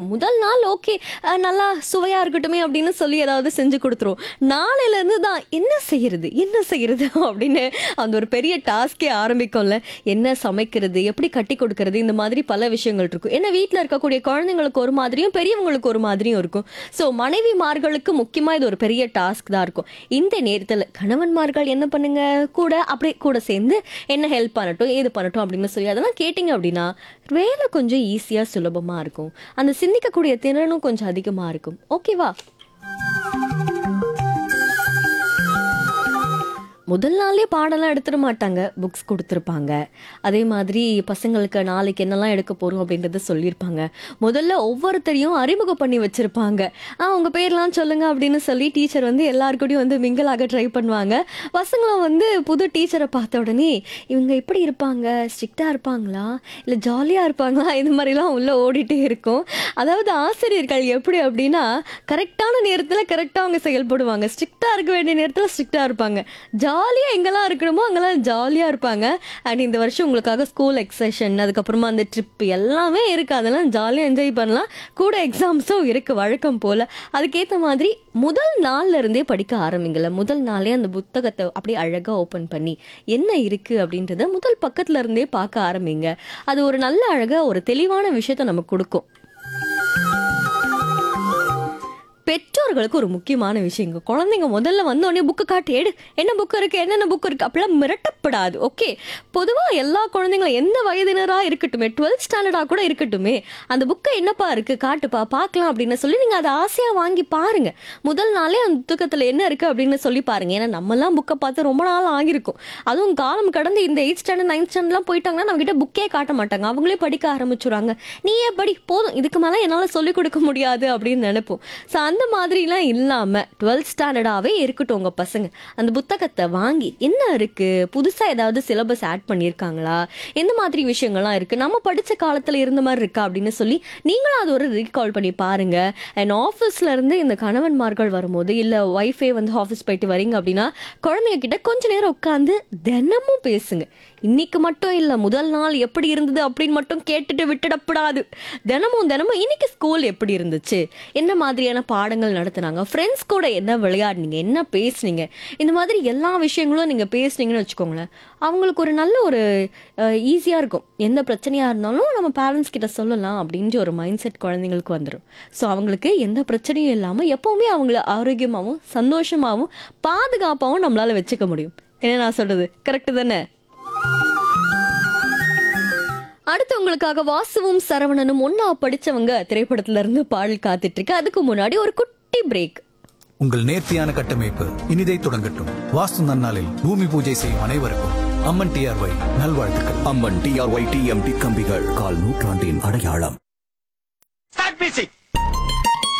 முதல் நாள் ஓகே நல்லா சுவையா இருக்கட்டுமே அப்படின்னு சொல்லி ஏதாவது செஞ்சு கொடுத்துருவோம் நாளையில இருந்து தான் என்ன செய்யறது என்ன செய்யறது அப்படின்னு அந்த ஒரு பெரிய டாஸ்கே ஆரம்பிக்கும்ல என்ன சமைக்கிறது எப்படி கட்டி கொடுக்கறது இந்த மாதிரி பல விஷயங்கள் இருக்கும் ஏன்னா வீட்டில் இருக்கக்கூடிய குழந்தைங்களுக்கு ஒரு மாதிரியும் பெரியவங்களுக்கு ஒரு மாதிரியும் இருக்கும் ஸோ மனைவிமார்களுக்கு முக்கியமா இது ஒரு பெரிய டாஸ்க் தான் இருக்கும் இந்த நேரத்தில் கணவன்மார்கள் என்ன பண்ணுங்க கூட அப்படியே கூட சேர்ந்து என்ன ஹெல்ப் பண்ணட்டும் ஏது பண்ணட்டும் அப்படின்னு சொல்லி அதெல்லாம் கேட்டிங்க அப்படின்னா வேலை கொஞ்சம் ஈஸியாக சுலபமாக இருக்கும் அந்த சிந்திக்கக்கூடிய திறனும் கொஞ்சம் அதிகமாக இருக்கும் ஓகேவா முதல் நாளே பாடலாம் எடுத்துட மாட்டாங்க புக்ஸ் கொடுத்துருப்பாங்க அதே மாதிரி பசங்களுக்கு நாளைக்கு என்னெல்லாம் எடுக்க போகிறோம் அப்படின்றத சொல்லியிருப்பாங்க முதல்ல ஒவ்வொருத்தரையும் அறிமுகம் பண்ணி வச்சுருப்பாங்க ஆ உங்கள் பேர்லாம் சொல்லுங்க அப்படின்னு சொல்லி டீச்சர் வந்து எல்லாருக்கூடயும் வந்து மிங்கிளாக ட்ரை பண்ணுவாங்க பசங்களும் வந்து புது டீச்சரை பார்த்த உடனே இவங்க எப்படி இருப்பாங்க ஸ்ட்ரிக்டாக இருப்பாங்களா இல்லை ஜாலியாக இருப்பாங்களா இது மாதிரிலாம் உள்ளே ஓடிட்டே இருக்கும் அதாவது ஆசிரியர்கள் எப்படி அப்படின்னா கரெக்டான நேரத்தில் கரெக்டாக அவங்க செயல்படுவாங்க ஸ்ட்ரிக்டாக இருக்க வேண்டிய நேரத்தில் ஸ்ட்ரிக்டாக இருப்பாங்க ஜாலியாக எங்கெல்லாம் இருக்கணுமோ அங்கெல்லாம் ஜாலியாக இருப்பாங்க அண்ட் இந்த வருஷம் உங்களுக்காக ஸ்கூல் எக்ஸஷன் அதுக்கப்புறமா அந்த ட்ரிப் எல்லாமே இருக்குது அதெல்லாம் ஜாலியாக என்ஜாய் பண்ணலாம் கூட எக்ஸாம்ஸும் இருக்குது வழக்கம் போல் அதுக்கேற்ற மாதிரி முதல் நாள்ல இருந்தே படிக்க ஆரம்பிங்கல முதல் நாளே அந்த புத்தகத்தை அப்படியே அழகாக ஓப்பன் பண்ணி என்ன இருக்குது அப்படின்றத முதல் பக்கத்துல இருந்தே பார்க்க ஆரம்பிங்க அது ஒரு நல்ல அழகாக ஒரு தெளிவான விஷயத்த நமக்கு கொடுக்கும் பெற்றோர்களுக்கு ஒரு முக்கியமான விஷயங்க குழந்தைங்க முதல்ல வந்தோடனே புக்கு காட்டி எடு என்ன புக் இருக்கு என்னென்ன புக் இருக்கு அப்படிலாம் மிரட்டப்படாது ஓகே பொதுவாக எல்லா குழந்தைங்களும் எந்த வயதினராக இருக்கட்டுமே டுவெல்த் ஸ்டாண்டர்டாக கூட இருக்கட்டுமே அந்த புக்கை என்னப்பா இருக்கு காட்டுப்பா பார்க்கலாம் அப்படின்னு சொல்லி நீங்கள் அதை ஆசையாக வாங்கி பாருங்க முதல் நாளே அந்த புத்தகத்தில் என்ன இருக்கு அப்படின்னு சொல்லி பாருங்க ஏன்னா நம்மலாம் புக்கை பார்த்து ரொம்ப நாள் ஆகிருக்கும் அதுவும் காலம் கடந்து இந்த எயிட் ஸ்டாண்டர்ட் நைன்த் ஸ்டாண்டர்ட்லாம் போயிட்டாங்கன்னா நம்ம கிட்ட புக்கே காட்ட மாட்டாங்க அவங்களே படிக்க ஆரம்பிச்சுடுறாங்க நீயே படி போதும் இதுக்கு மேலே என்னால் சொல்லிக் கொடுக்க முடியாது அப்படின்னு நினைப்போம் ஸோ அந்த மாதிரிலாம் இல்லாமல் டுவெல்த் ஸ்டாண்டர்டாகவே இருக்கட்டும் உங்கள் பசங்க அந்த புத்தகத்தை வாங்கி என்ன இருக்குது புதுசாக ஏதாவது சிலபஸ் ஆட் பண்ணியிருக்காங்களா எந்த மாதிரி விஷயங்கள்லாம் இருக்குது நம்ம படித்த காலத்தில் இருந்த மாதிரி இருக்கா அப்படின்னு சொல்லி நீங்களும் அது ஒரு ரீகால் பண்ணி பாருங்க அண்ட் ஆஃபீஸ்ல இருந்து இந்த கணவன்மார்கள் வரும்போது இல்லை ஒய்ஃபே வந்து ஆஃபீஸ் போயிட்டு வரீங்க அப்படின்னா குழந்தைங்க கிட்ட கொஞ்ச நேரம் உட்காந்து தினமும் பேசுங்க இன்னைக்கு மட்டும் இல்லை முதல் நாள் எப்படி இருந்தது அப்படின்னு மட்டும் கேட்டுட்டு விட்டுடப்படாது தினமும் தினமும் இன்னைக்கு ஸ்கூல் எப்படி இருந்துச்சு என்ன மாதிரியான பாடங்கள் நடத்துனாங்க ஃப்ரெண்ட்ஸ் கூட என்ன விளையாடுனீங்க என்ன பேசுனீங்க இந்த மாதிரி எல்லா விஷயங்களும் நீங்கள் பேசுனீங்கன்னு வச்சுக்கோங்களேன் அவங்களுக்கு ஒரு நல்ல ஒரு ஈஸியாக இருக்கும் எந்த பிரச்சனையாக இருந்தாலும் நம்ம பேரண்ட்ஸ் கிட்ட சொல்லலாம் அப்படின்ற ஒரு மைண்ட் செட் குழந்தைங்களுக்கு வந்துடும் ஸோ அவங்களுக்கு எந்த பிரச்சனையும் இல்லாமல் எப்போவுமே அவங்கள ஆரோக்கியமாகவும் சந்தோஷமாகவும் பாதுகாப்பாகவும் நம்மளால் வச்சுக்க முடியும் என்ன நான் சொல்கிறது கரெக்டு தானே அடுத்து உங்களுக்காக வாசுவும் சரவணனும் ஒன்னா படிச்சவங்க திரைப்படத்துல இருந்து பாடல் காத்துட்டு இருக்கு அதுக்கு முன்னாடி ஒரு குட்டி பிரேக் உங்கள் நேர்த்தியான கட்டமைப்பு இனிதை தொடங்கட்டும் வாஸ்து நன்னாளில் பூமி பூஜை செய்யும் அனைவருக்கும் அம்மன் டிஆர்ஒய் நல்வாழ்த்துக்கள் அம்மன் டிஆர்ஒய் டிஎம்டி கம்பிகள் கால் நூற்றாண்டின் அடையாளம் Start music.